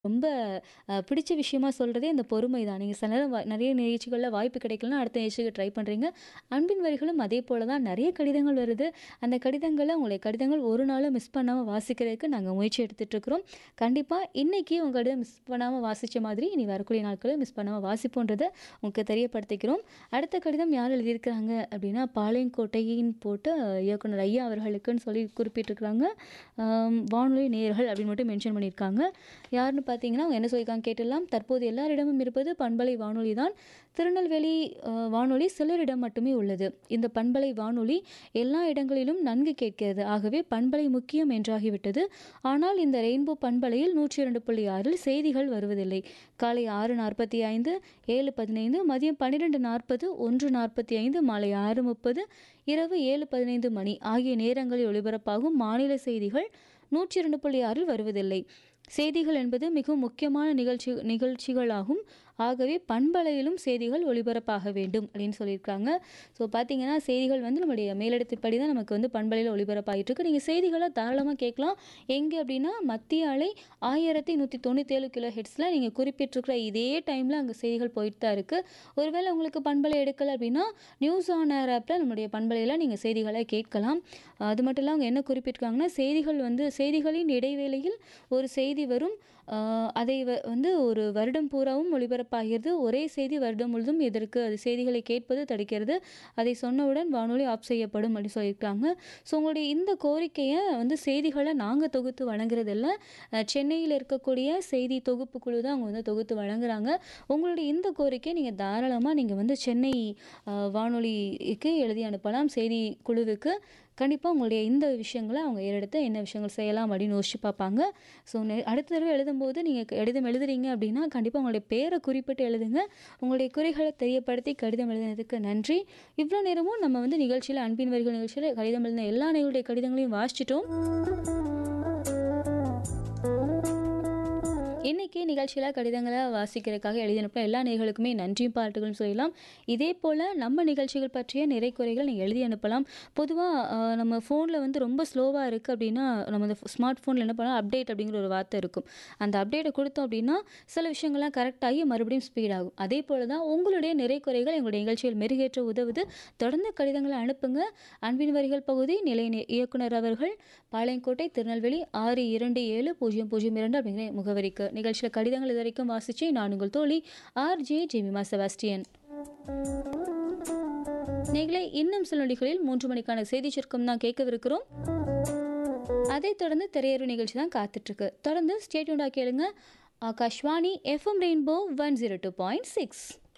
ரொம்ப அ பிடிச்ச விஷயமா சொல்றதே அந்த பொறுமை தான். நீங்க சில நேரம் வ நெறைய நிகழ்ச்சிகள்ல வாய்ப்பு கிடைக்கலன்னா, அடுத்த நிகழ்ச்சிக்கு ட்ரை பண்றீங்க. அன்பின் வரிகளும் அதே போல தான் நெறைய கடிதங்கள் வருது. அந்த கடிதங்கள உங்களுடைய கடிதங்கள் ஒரு நாளும் மிஸ் பண்ணாம வாசிக்கிறதுக்கு நாங்க முயற்சி எடுத்துட்டுருக்குறோம். கண்டிப்பா இன்னைக்கு உங்க கடிதம் மிஸ் பண்ணாம வாசிச்ச மாதிரி, இனி வரக்கூடிய நாட்களும் மிஸ் பண்ணாம வாசிப்போன்றத உங்களுக்கு தெரியப்படுத்திக்கிறோம். அடுத்த கடிதம் யார் எழுதியிருக்கிறாங்க அப்டின்னா, பாளையங்கோட்டையின் போட்டு இயக்குனர் ஐயா அவர்களுக்குன்னு சொல்லி குறிப்பிட்டிருக்கிறாங்க. அம் வானொலி நேயர்கள் அப்டின்னு மட்டும் மென்ஷன் பண்ணியிருக்காங்க. யாருன்னு பார்த்தீங்கன்னா, அவங்க என்ன சொல்லியிருக்காங்க கேட்டுடலாம். தற்போது எல்லாரிடமும் இருப்பது பண்பலை வானொலி தான். திருநெல்வேலி அ வானொலி சிலரிடம் மட்டுமே உள்ளது. இந்த பண்பலை வானொலி எல்லா இடங்களிலும் நன்கு கேட்கிறது. ஆகவே பண்பலை முக்கியம் என்றாகிவிட்டது. ஆனால் இந்த ரெயின்போ பண்பலையில் 102.6ல் செய்திகள் வருவதில்லை. காலை 6:45, 7:15, மதியம் 12:40, 1:45, மாலை 6:30, இரவு 7:15 மணி ஆகிய நேரங்களில் ஒலிபரப்பாகும் மாநில செய்திகள் 102.6ல் வருவதில்லை. செய்திகள் என்பது மிகவும் முக்கியமான நிகழ்ச்சி நிகழ்ச்சிகளாகும். ஆகவே பண்பலையிலும் செய்திகள் ஒலிபரப்பாக வேண்டும் அப்டின்னு சொல்லியிருக்காங்க. ஸோ பார்த்தீங்கன்னா, செய்திகள் வந்து நம்முடைய மேலிடத்தின்படி தான் நமக்கு வந்து பண்பலையில ஒலிபரப்பாகிட்டுருக்கு. நீங்க செய்திகள தாராளமா கேட்கலாம். எங்கே அப்டின்னா, மத்திய அலை 1197 கிலோ ஹெர்ட்ஸ்ல நீங்க குறிப்பிட்டிருக்கிற இதே டைம்ல அங்க செய்திகள் போயிட்டு தான் இருக்கு. ஒருவேள உங்களுக்கு பண்பலை எடுக்கல அப்டின்னா, நியூஸ் ஆன் ஏர் ஆப்ல நம்முடைய பண்பலையில நீங்க செய்திகள கேட்கலாம். அது மட்டும் இல்ல அவங்க என்ன குறிப்பிட்டிருக்காங்கன்னா, செய்திகள் வந்து செய்திகளின் இடைவேளையில் ஒரு செய்தி வரும். அ அதை வ வந்து ஒரு வருடம் பூராவும் ஒலிபரப்பாகிறது. ஒரே செய்தி வருடம் முழுதும் இதற்கு அது செய்திகளை கேட்பது தடுக்கிறது. அதை சொன்னவுடன் வானொலி ஆஃப் செய்யப்படும் அப்டின்னு சொல்லியிருக்காங்க. ஸோ உங்களுடைய இந்த கோரிக்கைய வந்து செய்திகள நாங்க தொகுத்து வழங்குறதில்ல. அ சென்னையில இருக்கக்கூடிய செய்தி தொகுப்பு குழு தான் அவங்க வந்து தொகுத்து வழங்குறாங்க. உங்களுடைய இந்த கோரிக்கைய நீங்க தாராளமா நீங்க வந்து சென்னை அ வானொலிக்கு எழுதி அனுப்பலாம். செய்தி குழுவுக்கு. கண்டிப்பா உங்களுடைய இந்த விஷயங்கள அவங்க ஏறெடுத்து என்ன விஷயங்கள் செய்யலாம் அப்டின்னு யோசிச்சு பார்ப்பாங்க. ஸோ நெ அடுத்த தடவ எழுதும்போது நீங்க கடிதம் எழுதுறீங்க அப்டின்னா, கண்டிப்பா உங்களுடைய பேர குறிப்பிட்டு எழுதுங்க. உங்களுடைய குறைகள தெரியப்படுத்தி கடிதம் எழுதினதுக்கு நன்றி. இவ்ளோ நேரமும் நம்ம வந்து நிகழ்ச்சியில அன்பின் வரிகள் நிகழ்ச்சியில கடிதம் எழுதின எல்லா நேயர்களுடைய கடிதங்களையும் வாசிச்சுட்டோம். இன்னைக்கு நிகழ்ச்சியில கடிதங்கள வாசிக்கிறதுக்காக எழுதி அனுப்புன எல்லா நேயர்களுக்குமே நன்றியும், பாராட்டுகளும் சொல்லிடலாம். இதே போல நம்ம நிகழ்ச்சிகள் பற்றிய நிறை குறைகள் நீங்க எழுதி அனுப்பலாம். பொதுவா அ நம்ம ஃபோன்ல வந்து ரொம்ப ஸ்லோவா இருக்கு அப்டின்னா, நம்ம இந்த ஸ்மார்ட் ஃபோன்ல என்ன பண்ணலாம், அப்டேட் அப்டிங்கிற ஒரு வார்த்தை இருக்கும். அந்த அப்டேட்ட குடுத்தோம் அப்டின்னா, சில விஷயங்கள்லாம் கரெக்ட் ஆகி மறுபடியும் ஸ்பீட் ஆகும். அதே போல தான் உங்களுடைய நிறை குறைகள் எங்களுடைய நிகழ்ச்சியில் மெருகேற்ற உதவுது. தொடர்ந்து கடிதங்கள அனுப்புங்க. அன்பின் வரிகள் பகுதி நிலைய இயக்குனர் அவர்கள், பாளையங்கோட்டை, திருநெல்வேலி 627002 அப்டிங்கிற முகவரிக்கு. நிகழ்ச்சியில கடிதங்கள் இதுவரைக்கும் வாசிச்சேன் நான் உங்கள் தோழி ஆர்.ஜே. ஜெமிமா செபாஸ்டியன். நேயர்களே இன்னும் சில நொடிகளில் 3 மணிக்கான செய்திச் சுருக்கம் தான் கேட்கவிருக்கிறோம். அதைத் தொடர்ந்து திரையரங்கு நிகழ்ச்சி தான் காத்துட்ருக்கு. தொடர்ந்து ஸ்டே டியூன்டா கேளுங்க. Akashvani FM rainbow 102.6